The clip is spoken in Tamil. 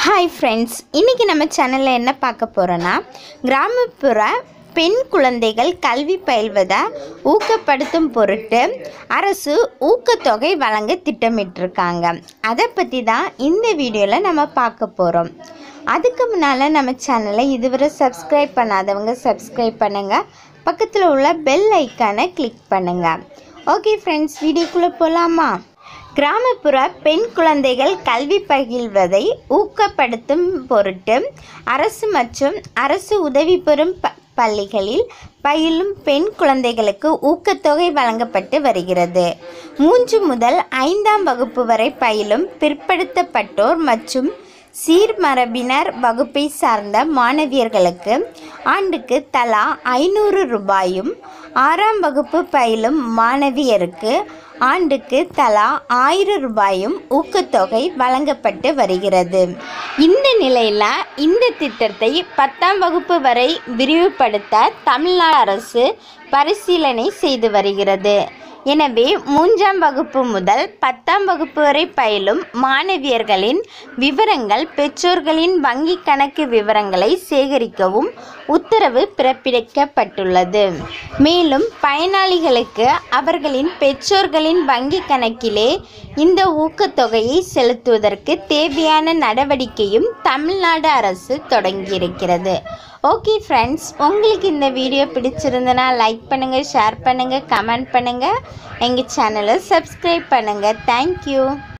ஹாய் ஃப்ரெண்ட்ஸ் இன்றைக்கி நம்ம சேனலில் என்ன பார்க்க போகிறோன்னா கிராமப்புற பெண் குழந்தைகள் கல்வி பயில்வதை ஊக்கப்படுத்தும் பொருட்டு அரசு ஊக்கத்தொகை வழங்க திட்டமிட்டிருக்காங்க அதை பற்றி தான் இந்த வீடியோவில் நம்ம பார்க்க போகிறோம் அதுக்கு முன்னால் நம்ம சேனலை இதுவரை சப்ஸ்கிரைப் பண்ணாதவங்க சப்ஸ்கிரைப் பண்ணுங்கள் பக்கத்தில் உள்ள பெல் ஐக்கானை கிளிக் பண்ணுங்கள் ஓகே ஃப்ரெண்ட்ஸ் வீடியோக்குள்ளே போகலாமா கிராமப்புற பெண் குழந்தைகள் கல்வி பகிர்வதை ஊக்கப்படுத்தும் பொருட்டு அரசு மற்றும் அரசு உதவி பெறும் ப பள்ளிகளில் பயிலும் பெண் குழந்தைகளுக்கு ஊக்கத்தொகை வழங்கப்பட்டு வருகிறது மூன்று முதல் ஐந்தாம் வகுப்பு வரை பயிலும் பிற்படுத்தப்பட்டோர் மற்றும் சீர்மரபினர் வகுப்பை சார்ந்த மாணவியர்களுக்கு ஆண்டுக்கு தலா ஐநூறு ரூபாயும் ஆறாம் வகுப்பு பயிலும் மாணவியருக்கு ஆண்டுக்கு தலா ஆயிரம் ரூபாயும் ஊக்கத்தொகை வழங்கப்பட்டு வருகிறது இந்த நிலையில் இந்த திட்டத்தை பத்தாம் வகுப்பு வரை விரிவுபடுத்த தமிழ்நாடு அரசு பரிசீலனை செய்து வருகிறது எனவே மூன்றாம் வகுப்பு முதல் பத்தாம் வகுப்பு வரை பயிலும் மாணவியர்களின் விவரங்கள் பெற்றோர்களின் வங்கி கணக்கு விவரங்களை சேகரிக்கவும் உத்தரவு பிறப்பிக்கப்பட்டுள்ளது மேலும் பயனாளிகளுக்கு அவர்களின் பெற்றோர்களின் வங்கி கணக்கிலே இந்த ஊக்கத்தொகையை செலுத்துவதற்கு தேவையான நடவடிக்கையும் தமிழ்நாடு அரசு தொடங்கியிருக்கிறது ஓகே ஃப்ரெண்ட்ஸ் உங்களுக்கு இந்த வீடியோ பிடிச்சிருந்தனா லைக் பண்ணுங்கள் ஷேர் பண்ணுங்கள் கமெண்ட் பண்ணுங்கள் எங்கள் சேனலை சப்ஸ்கிரைப் பண்ணுங்கள் தேங்க்யூ